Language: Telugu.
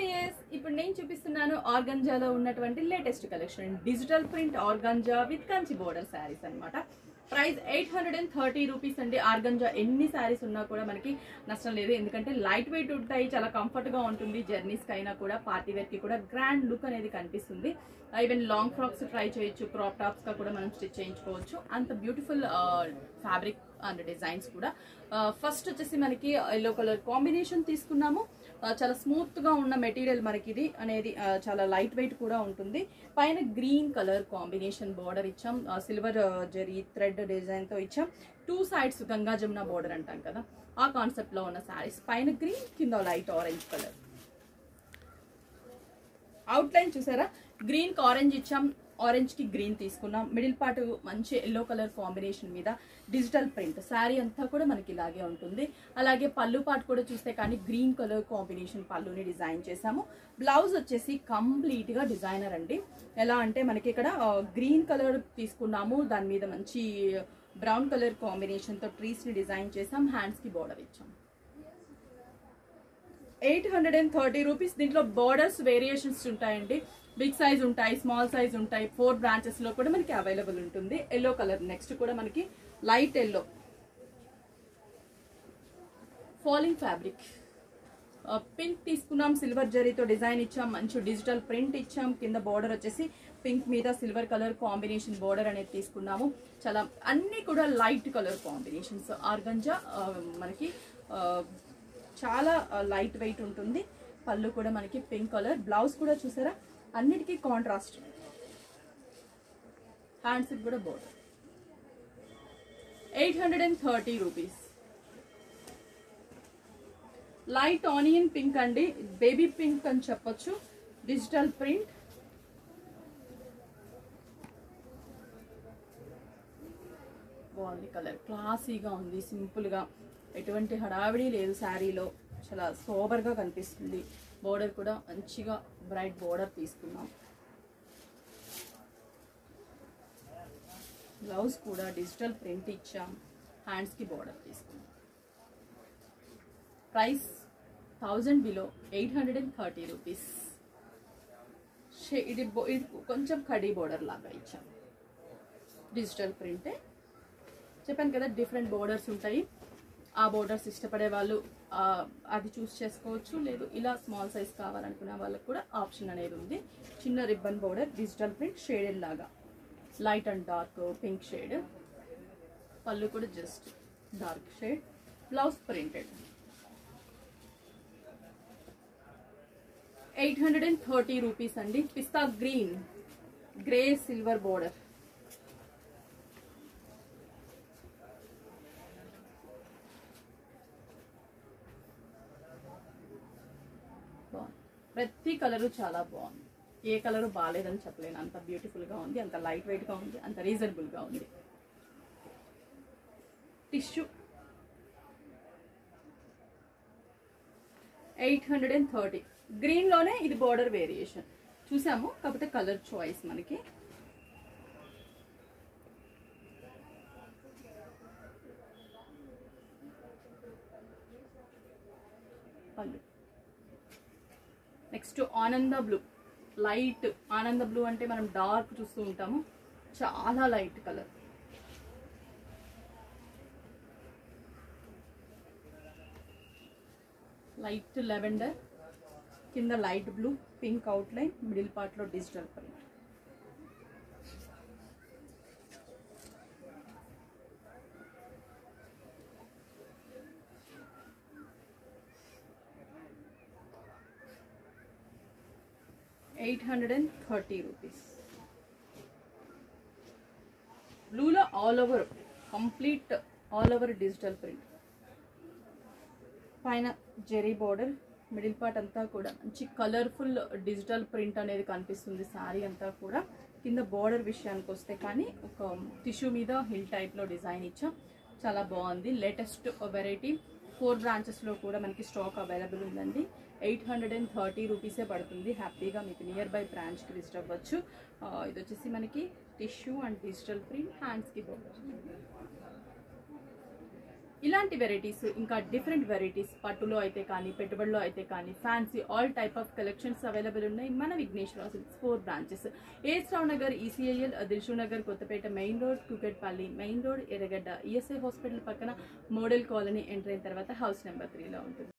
వియస్ ఇప్పుడు నేను చూపిస్తున్నాను ఆర్గంజాలో ఉన్నటువంటి latest collection digital print organza with Kanchi border saris అన్నమాట price eight hundred and thirty rupees అండి ఆర్గంజా ఎన్ని శారీస్ ఉన్నా కూడా మనకి నష్టం లేదు ఎందుకంటే లైట్ వెయిట్ ఉంటాయి చాలా కంఫర్ట్ గా ఉంటుంది జర్నీస్ కైనా కూడా పార్టీ వేర్ కి కూడా గ్రాండ్ లుక్ అనేది కనిపిస్తుంది ఈవెన్ లాంగ్ ఫ్రాక్స్ ట్రై చేయొచ్చు క్రాప్ టాప్స్ గా కూడా మనం స్టిచ్ చేయించుకోవచ్చు అంత బ్యూటిఫుల్ ఫ్యాబ్రిక్ అండ్ డిజైన్స్ కూడా ఫస్ట్ వచ్చేసి మనకి ఎల్లో కలర్ కాంబినేషన్ తీసుకున్నాము ఆ, చాలా స్మూత్ గా ఉన్న మెటీరియల్ మనకి ఇది అనేది ఆ, చాలా లైట్ వెయిట్ కూడా ఉంటుంది పైన గ్రీన్ కలర్ కాంబినేషన్ బార్డర్ ఇచ్చాం సిల్వర్ జరీ థ్రెడ్ డిజైన్ తో ఇచ్చాం two sides Ganga Jamuna border అంటాం కదా ఆ కాన్సెప్ట్ లో ఉన్న శారీస్ పైన గ్రీన్ కింద light orange colour outline చూసారా గ్రీన్ కి ఆరెంజ్ ఇచ్చాం ఆరెంజ్ కి గ్రీన్ తీసుకున్నాం మిడిల్ పార్ట్ మంచి ఎల్లో కలర్ కాంబినేషన్ మీద డిజిటల్ ప్రింట్ శారీ అంతా కూడా మనకి ఇలాగే ఉంటుంది అలాగే పళ్ళు పార్ట్ కూడా చూస్తే కానీ గ్రీన్ కలర్ కాంబినేషన్ పళ్ళుని డిజైన్ చేసాము బ్లౌజ్ వచ్చేసి కంప్లీట్ గా డిజైనర్ అండి ఎలా అంటే మనకి ఇక్కడ గ్రీన్ కలర్ తీసుకున్నాము దాని మీద మంచి బ్రౌన్ కలర్ కాంబినేషన్ తో ట్రీస్ ని డిజైన్ చేసాం హ్యాండ్స్ కి బార్డర్ ఇచ్చాం eight hundred and thirty rupees దీంట్లో బార్డర్స్ వేరియేషన్స్ ఉంటాయండి బిగ్ సైజ్ ఉంటాయి స్మాల్ సైజ్ ఉంటాయి ఫోర్ బ్రాంచెస్ లో కూడా మనకి అవైలబుల్ ఉంటుంది ఎల్లో కలర్ నెక్స్ట్ కూడా మనకి light yellow falling fabric pink తీసుకున్నాం సిల్వర్ జరీతో డిజైన్ ఇచ్చాం మంచి డిజిటల్ ప్రింట్ ఇచ్చాం కింద బార్డర్ వచ్చేసి పింక్ మీద సిల్వర్ కలర్ కాంబినేషన్ బార్డర్ అనేది తీసుకున్నాము చాలా అన్ని కూడా లైట్ కలర్ కాంబినేషన్స్ ఆర్గంజా ఆ, మనకి ఆ, చాలా లైట్ వెయిట్ ఉంటుంది పళ్ళు కూడా మనకి పింక్ కలర్ బ్లౌజ్ కూడా చూసారా అన్నిటికీ కాంట్రాస్ట్ హ్యాండ్స్ కూడా border eight hundred and thirty rupees light onion pink అండి బేబీ పింక్ అని చెప్పొచ్చు డిజిటల్ ప్రింట్ బాగుంది కలర్ క్లాసీగా ఉంది సింపుల్గా ఎటువంటి హడావిడి లేదు శారీలో చాలా సోబర్గా కనిపిస్తుంది బోర్డర్ కూడా మంచిగా బ్రైట్ బోర్డర్ తీసుకున్నాం బ్లౌజ్ కూడా డిజిటల్ ప్రింట్ ఇచ్చాం హ్యాండ్స్కి బోర్డర్ తీసుకున్నాం price thousand below eight hundred and thirty rupees ఇది బో- ఇది కొంచెం కడీ బోర్డర్ లాగా ఇచ్చాం డిజిటల్ ప్రింటే చెప్పాను కదా డిఫరెంట్ బోర్డర్స్ ఉంటాయి ఆ బోర్డర్స్ ఇష్టపడే వాళ్ళు ఆ, అది చూస్ చేసుకోవచ్చు లేదు ఇలా స్మాల్ సైజ్ కావాలనుకునే వాళ్ళకి కూడా ఆప్షన్ అనేది ఉంది చిన్న ribbon border digital print shaded లాగా light and dark pink shade పళ్ళు కూడా just dark shade blouse printed eight hundred and thirty rupees అండి pista green grey silver border బాగుంది ప్రతి కలరు చాలా బాగుంది ఏ కలరు బాగాలేదని చెప్పలేను అంత బ్యూటిఫుల్ గా ఉంది అంత లైట్ వెయిట్ గా ఉంది అంత రీజనబుల్ గా ఉంది tissue eight hundred and thirty green లోనే ఇది బార్డర్ వేరియేషన్ చూసాము కాకపోతే కలర్ చాయిస్ మనకి పళ్ళు నెక్స్ట్ ఆనంద బ్లూ లైట్ ఆనంద బ్లూ అంటే మనం డార్క్ చూస్తూ ఉంటాము చాలా లైట్ కలర్ లైట్ లెవెండర్ కింద light blue pink outline middle పార్ట్లో digital print eight hundred and thirty rupees బ్లూలో all over complete all over digital print పైన జెరీ బార్డర్ మిడిల్ పార్ట్ అంతా కూడా మంచి కలర్ఫుల్ డిజిటల్ ప్రింట్ అనేది కనిపిస్తుంది శారీ అంతా కూడా కింద బార్డర్ విషయానికి వస్తే కానీ ఒక టిష్యూ మీద హిల్ టైప్లో డిజైన్ ఇచ్చాం చాలా బాగుంది లేటెస్ట్ వెరైటీ ఫోర్ బ్రాంచెస్లో కూడా మనకి స్టాక్ అవైలబుల్ ఉందండి ఎయిట్ హండ్రెడ్ అండ్ థర్టీ రూపీసే పడుతుంది హ్యాపీగా మీకు నియర్ బై బ్రాంచ్కి విజిట్ అవ్వచ్చు ఆ, ఇది వచ్చేసి మనకి టిష్యూ అండ్ డిజిటల్ ప్రింట్ హ్యాండ్స్కి బార్డర్ ఇలాంటి వెరైటీస్ ఇంకా డిఫరెంట్ వెరైటీస్ పట్టులో అయితే కానీ పెట్టుబడిలో అయితే కానీ fancy all type of collections available ఉన్నాయి మన Vighneshwara Silks four branches AS Rao Nagar ECIL Dilsukhnagar Kothapet main road Kukatpally main road Erragadda ESI hospital పక్కన మోడల్ కాలనీ ఎంటర్ అయిన తర్వాత హౌస్ నెంబర్ త్రీలో ఉంటుంది